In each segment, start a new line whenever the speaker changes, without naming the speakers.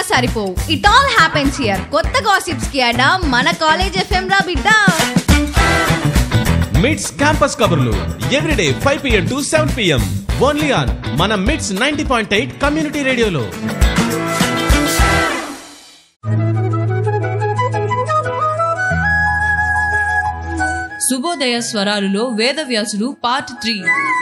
సరిపోవు it all happens here కొత్త gossips కి అడా మన కాలేజ్ ఎఫ్ఎం రా బిడ్డ
మిడ్స్ క్యాంపస్ కబుర్లు everyday five PM to seven PM only on మన Mids ninety point eight community రేడియోలో
శుభోదయ స్వరాలులో వేదవ్యాసుడు పార్ట్ త్రీ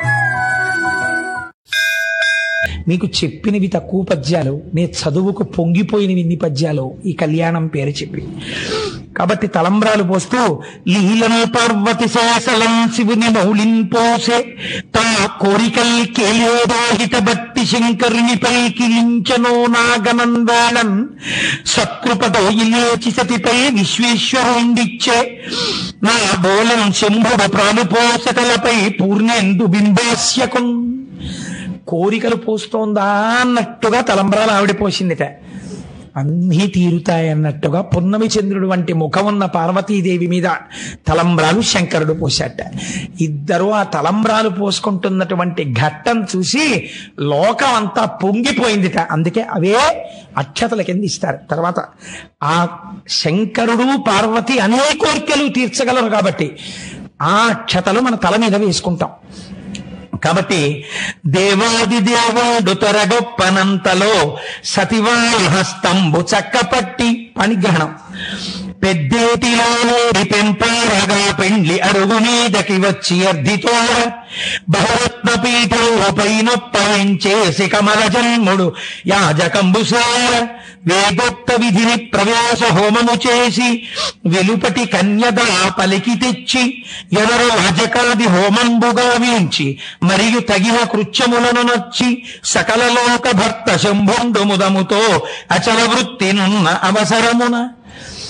మీకు చెప్పినవి తక్కువ పద్యాలు నే చదువుకు పొంగిపోయినవి ఇన్ని పద్యాలు ఈ కళ్యాణం పేరు చెప్పి కాబట్టి తలంబ్రాలు పోస్తూ లీలం పార్వతి శాసలం శివుని మౌలిన్ పోసే తా కోరికల్ కేలేదాహిత భక్తి శంకరుని పైకిలించనో నాగనందాళన్ సత్కృపతో ఇలేచి సతిపై విశ్వేశ్వరుండిచ్చే నా బోలం శంభుడు ప్రాణుపోసతలపై పూర్ణేందు బింబాస్యకున్ కోరికలు పోస్తోందా అన్నట్టుగా తలంబ్రాలు ఆవిడ పోసిందిట అన్నీ తీరుతాయన్నట్టుగా పున్నమి చంద్రుడు వంటి ముఖం ఉన్న పార్వతీదేవి మీద తలంబ్రాలు శంకరుడు పోశాట ఇద్దరు ఆ తలంబ్రాలు పోసుకుంటున్నటువంటి ఘట్టం చూసి లోకం అంతా పొంగిపోయిందిట అందుకే అవే అక్షతల కింద ఇస్తారు తర్వాత ఆ శంకరుడు పార్వతి అనే కోరికలు తీర్చగలరు కాబట్టి ఆ అక్షతలు మన తల మీద వేసుకుంటాం కాబట్టి దేవాది దేవుడు తొరగొప్పనంతలో సతివారి హస్తంబు చక్కపట్టి పనిగ్రహణం పెద్దేటిలో నూరి పెంపారగా పెండ్లి అరుగు మీదకి వచ్చి అర్ధితోడ భరత్న పీఠం పైనొప్పవించేసి కమల జన్ముడు యాజకంబుసార వేదోక్త విధిని ప్రవేశ హోమము చేసి వెలుపటి కన్యదా పలికి తెచ్చి ఎవరు రాజకాది హోమంబుగా వీంచి మరియు తగిన కృత్యములను నచ్చి సకల లోక భర్త శంభుండు ముదముతో అచల వృత్తినున్న అవసరమున